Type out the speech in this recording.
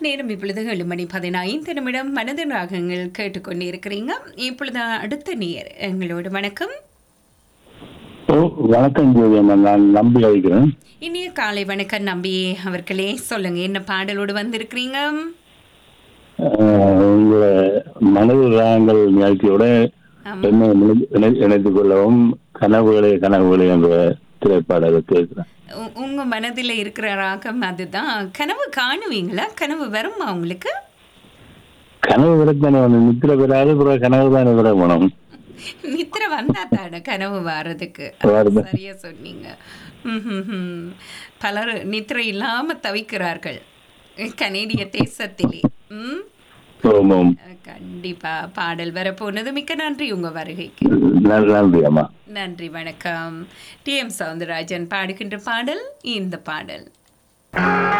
நேரம் இப்பொழுது ஏழு மணி பதினைந்து நிமிடம் மனதின் ராகங்கள் கேட்டுக்கொண்டிருக்கிறீங்க இப்பொழுது அடுத்த நேர் எங்களோட வணக்கம் ஓ வணக்கம் ஜோதியம்மா நான் நம்பி அழைக்கிறேன் இனிய காலை வணக்கம் நம்பி அவர்களே சொல்லுங்க என்ன பாடலோடு வந்திருக்கிறீங்க அஹ், உங்களை மனது ராகங்கள் நிகழ்ச்சியோட ஆமா. என்னை இணை- இணை- இணைத்துக் கொள்ளவும் கனவுகளே கனவுகளே என்ற திரைப்பாடலை கேட்கிறேன் உ- உங்க மனதில் இருக்கிற ராகம் அதுதான் கனவு காணுவீங்களா கனவு வருமா உங்களுக்கு கனவு விடத்தானே வந்து நித்திர பெறாத பிறகு கனவு தானே விட போனோம் நித்திர வந்தா தானே கனவு வாரதுக்கு வருது. சரியா சொன்னீங்க ம்ஹும்ஹும். பலர் நித்திரை இல்லாம தவிக்கிறார்கள் கனேடிய தேசத்திலே ம் ஓமம் கண்டிப்பா பாடல் வரப்போனது மிக்க நன்றி உங்க வருகைக்கு நன்றி அம்மா நன்றி வணக்கம் டி எம் சவுந்தரராஜன் பாடுகின்ற பாடல் இந்த பாடல்